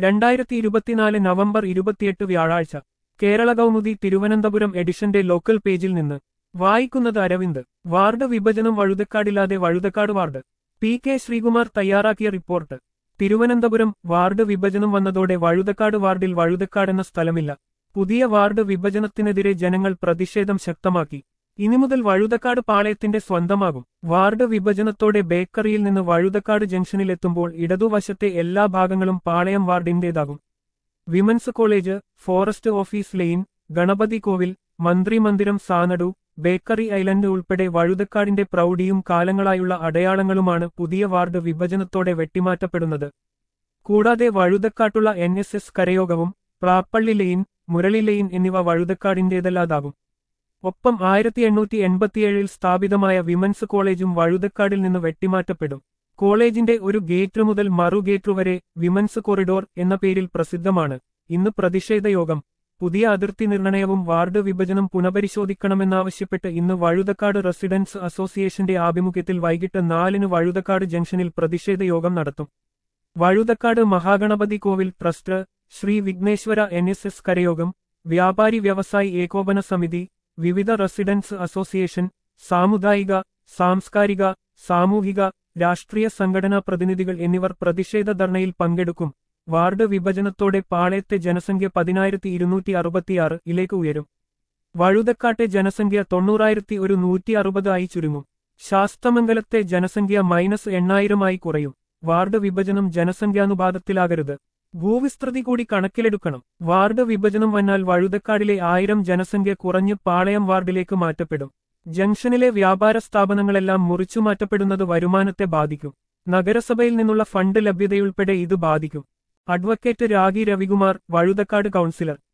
രണ്ടായിരത്തി ഇരുപത്തിനാല് നവംബർ ഇരുപത്തിയെട്ട് വ്യാഴാഴ്ച കേരള കൗമുദി തിരുവനന്തപുരം എഡിഷന്റെ ലോക്കൽ പേജിൽ നിന്ന് വായിക്കുന്നത് അരവിന്ദ് വാർഡ് വിഭജനം വഴുതക്കാടില്ലാതെ Vazhuthacaud ward P K Sreekumar തയ്യാറാക്കിയ റിപ്പോർട്ട് തിരുവനന്തപുരം വാർഡ് വിഭജനം വന്നതോടെ വഴുതക്കാട് വാർഡിൽ വഴുതക്കാടെന്ന സ്ഥലമില്ല പുതിയ വാർഡ് വിഭജനത്തിനെതിരെ ജനങ്ങൾ പ്രതിഷേധം ശക്തമാക്കി ഇനി മുതൽ വഴുതക്കാട് പാളയത്തിന്റെ സ്വന്തമാകും വാർഡ് വിഭജനത്തോടെ ബേക്കറിയിൽ നിന്ന് വഴുതക്കാട് ജംഗ്ഷനിലെത്തുമ്പോൾ ഇടതുവശത്തെ എല്ലാ ഭാഗങ്ങളും പാളയം വാർഡിന്റേതാകും women's college forest office lane Ganapathi Kovil മന്ത്രിമന്ദിരം സാനഡു ബേക്കറി ഐലൻഡ് ഉൾപ്പെടെ വഴുതക്കാടിന്റെ പ്രൗഢിയും കാലങ്ങളായുള്ള അടയാളങ്ങളുമാണ് പുതിയ വാർഡ് വിഭജനത്തോടെ വെട്ടിമാറ്റപ്പെടുന്നത് കൂടാതെ വഴുതക്കാട്ടുള്ള എൻ എസ് എസ് കരയോഗവും പ്രാപ്പള്ളി ലെയിൻ മുരളി ലെയിൻ എന്നിവ വഴുതക്കാടിന്റേതല്ലാതാകും ഒപ്പം ആയിരത്തി എണ്ണൂറ്റി എൺപത്തിയേഴിൽ സ്ഥാപിതമായ വിമൻസ് കോളേജും വഴുതക്കാടിൽ നിന്ന് വെട്ടിമാറ്റപ്പെടും കോളേജിന്റെ ഒരു ഗേറ്റ് മുതൽ മറു ഗേറ്റ് വരെ വിമൻസ് കൊറിഡോർ എന്ന പേരിൽ പ്രസിദ്ധമാണ് ഇന്ന് പ്രതിഷേധ യോഗം പുതിയ അതിർത്തി നിർണയവും വാർഡ് വിഭജനം പുനഃപരിശോധിക്കണമെന്നാവശ്യപ്പെട്ട് ഇന്ന് വഴുതക്കാട് റെസിഡൻസ് അസോസിയേഷന്റെ ആഭിമുഖ്യത്തിൽ വൈകിട്ട് നാലിന് വഴുതക്കാട് ജംഗ്ഷനിൽ പ്രതിഷേധ യോഗം നടത്തും Vazhuthacaud Mahaganapathi Kovil trust Sree Vighneshwara N S S കരയോഗം വ്യാപാരി വ്യവസായി ഏകോപന സമിതി വിവിധ റെസിഡൻസ് അസോസിയേഷൻ സാമുദായിക സാംസ്കാരിക സാമൂഹിക രാഷ്ട്രീയ സംഘടനാ പ്രതിനിധികൾ എന്നിവർ പ്രതിഷേധ ധർണയിൽ പങ്കെടുക്കും വാർഡ് വിഭജനത്തോടെ പാളയത്തെ ജനസംഖ്യ പതിനായിരത്തി ഇരുന്നൂറ്റി അറുപത്തിയാറ് ഇലേക്ക് ഉയരും വഴുതക്കാട്ടെ ജനസംഖ്യ തൊണ്ണൂറായിരത്തി ഒരു നൂറ്റി അറുപത് ആയി ചുരുങ്ങും ശാസ്തമംഗലത്തെ ജനസംഖ്യ മൈനസ് എണ്ണായിരമായി കുറയും വാർഡ് വിഭജനം ജനസംഖ്യാനുപാതത്തിലാകരുത് ഭൂവിസ്തൃതി കൂടി കണക്കിലെടുക്കണം വാർഡ് വിഭജനം വന്നാൽ വഴുതക്കാടിലെ ആയിരം ജനസംഖ്യ കുറഞ്ഞ് പാളയം വാർഡിലേക്ക് മാറ്റപ്പെടും ജംഗ്ഷനിലെ വ്യാപാര സ്ഥാപനങ്ങളെല്ലാം മുറിച്ചു മാറ്റപ്പെടുന്നത് വരുമാനത്തെ ബാധിക്കും നഗരസഭയിൽ നിന്നുള്ള ഫണ്ട് ലഭ്യതയുൾപ്പെടെ ഇത് ബാധിക്കും അഡ്വക്കേറ്റ് രാഗി രവികുമാർ വഴുതക്കാട് കൗൺസിലർ